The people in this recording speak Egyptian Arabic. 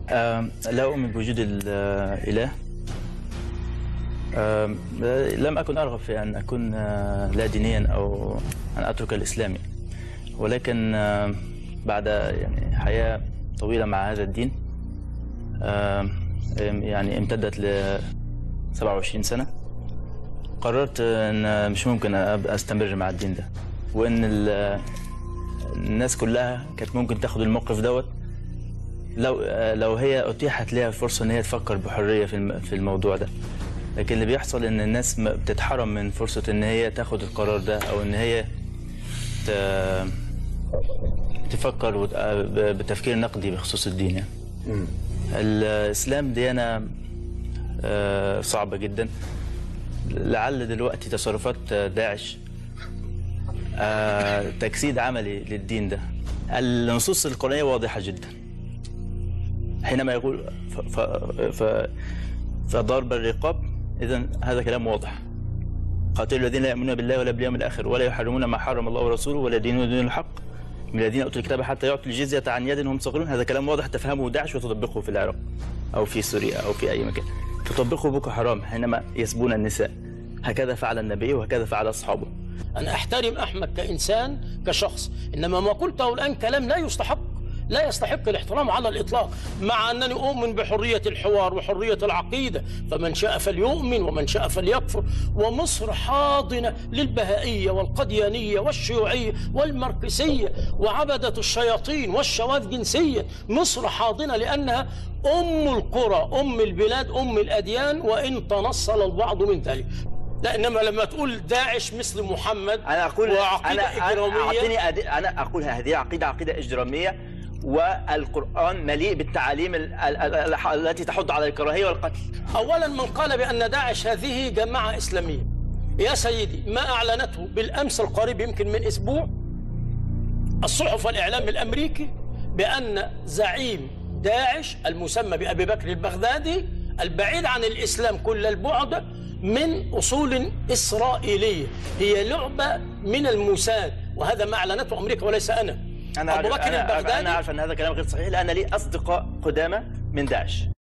آم، لا أؤمن بوجود الإله آم، لم أكن أرغب في أن أكون آه، لا دينيا أو أن أترك الإسلام ولكن آم، بعد يعني حياة طويلة مع هذا الدين آم، يعني امتدت ل 27 سنة قررت أن مش ممكن أبقى أستمر مع الدين ده وأن ال- الناس كلها كانت ممكن تاخد الموقف دوت لو لو هي اتيحت لها فرصه ان هي تفكر بحريه في الم- في الموضوع ده لكن اللي بيحصل ان الناس ما بتتحرم من فرصه ان هي تاخد القرار ده او ان هي ت- تفكر وت- ب- بتفكير نقدي بخصوص الدين يعني. الاسلام ديانه آه، صعبه جدا لعل دلوقتي تصرفات داعش آه، تجسيد عملي للدين ده النصوص القرآنية واضحة جدا حينما يقول ف ف ف فضرب الرقاب إذا هذا كلام واضح قاتلوا الذين لا يؤمنون بالله ولا باليوم الآخر ولا يحرمون ما حرم الله ورسوله ولا يدينون دين الحق من الذين أوتوا الكتاب حتى يعطوا الجزية عن يد هم صغيرون هذا كلام واضح تفهمه داعش وتطبقه في العراق أو في سوريا أو في أي مكان تطبقه بoko حرام حينما يسبون النساء هكذا فعل النبي وهكذا فعل أصحابه أنا أحترم أحمد كإنسان كشخص إنما ما قلته الآن كلام لا يستحق لا يستحق الاحترام على الإطلاق مع أنني أؤمن بحرية الحوار وحرية العقيدة فمن شاء فليؤمن ومن شاء فليكفر ومصر حاضنة للبهائية والقديانية والشيوعية والماركسية وعبدة الشياطين والشواذ جنسيا مصر حاضنة لأنها أم القرى أم البلاد أم الأديان وإن تنصل البعض من ذلك لا انما لما تقول داعش مثل محمد انا اقول وعقيده انا اجراميه اعطيني أد... انا اقول هذه عقيده عقيده اجراميه والقران مليء بالتعاليم ال... ال... ال... ال... التي تحض على الكراهيه والقتل اولا من قال بان داعش هذه جماعه اسلاميه يا سيدي ما اعلنته بالامس القريب يمكن من اسبوع الصحف والاعلام الامريكي بان زعيم داعش المسمى بابي بكر البغدادي البعيد عن الاسلام كل البعد من اصول اسرائيليه هي لعبه من الموساد وهذا ما اعلنته امريكا وليس انا انا ابو أعرف- بكر أنا... البغدادي انا اعرف ان هذا كلام غير صحيح لان لي اصدقاء قدامى من داعش